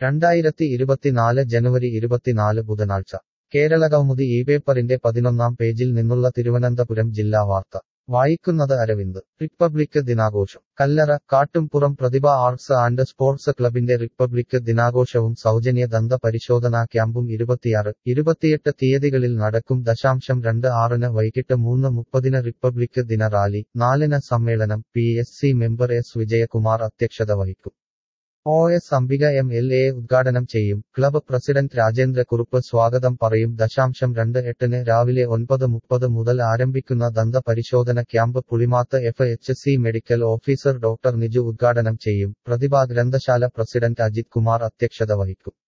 രണ്ടായിരത്തി ഇരുപത്തിനാല് ജനുവരി ഇരുപത്തിനാല് ബുധനാഴ്ച കേരളകൗമുദി ഈ പേപ്പറിന്റെ പതിനൊന്നാം പേജിൽ നിന്നുള്ള തിരുവനന്തപുരം ജില്ലാ വാർത്ത വായിക്കുന്നത് അരവിന്ദ് റിപ്പബ്ലിക് ദിനാഘോഷം Kallara Kattumpuram Prathibha arts and sports ക്ലബിന്റെ റിപ്പബ്ലിക് ദിനാഘോഷവും സൗജന്യ ദന്ത പരിശോധനാ ക്യാമ്പും ഇരുപത്തിയാറ് ഇരുപത്തിയെട്ട് തീയതികളിൽ നടക്കും ദശാംശം രണ്ട് ആറിന് വൈകിട്ട് മൂന്ന് മുപ്പതിന് റിപ്പബ്ലിക് ദിന റാലി നാലിന് സമ്മേളനം P S C member S Vijayakumar അധ്യക്ഷത വഹിക്കും O S Ambika M L A ഉദ്ഘാടനം ചെയ്യും ക്ലബ് പ്രസിഡന്റ് രാജേന്ദ്ര കുറുപ്പ് സ്വാഗതം പറയും ദശാംശം രണ്ട് എട്ടിന് രാവിലെ ഒൻപത് മുപ്പത് മുതൽ ആരംഭിക്കുന്ന ദന്ത പരിശോധന camp Pulimath F H C medical officer doctor Niju ഉദ്ഘാടനം ചെയ്യും പ്രതിഭാ ഗ്രന്ഥശാല പ്രസിഡന്റ് അജിത് കുമാർ അധ്യക്ഷത വഹിക്കും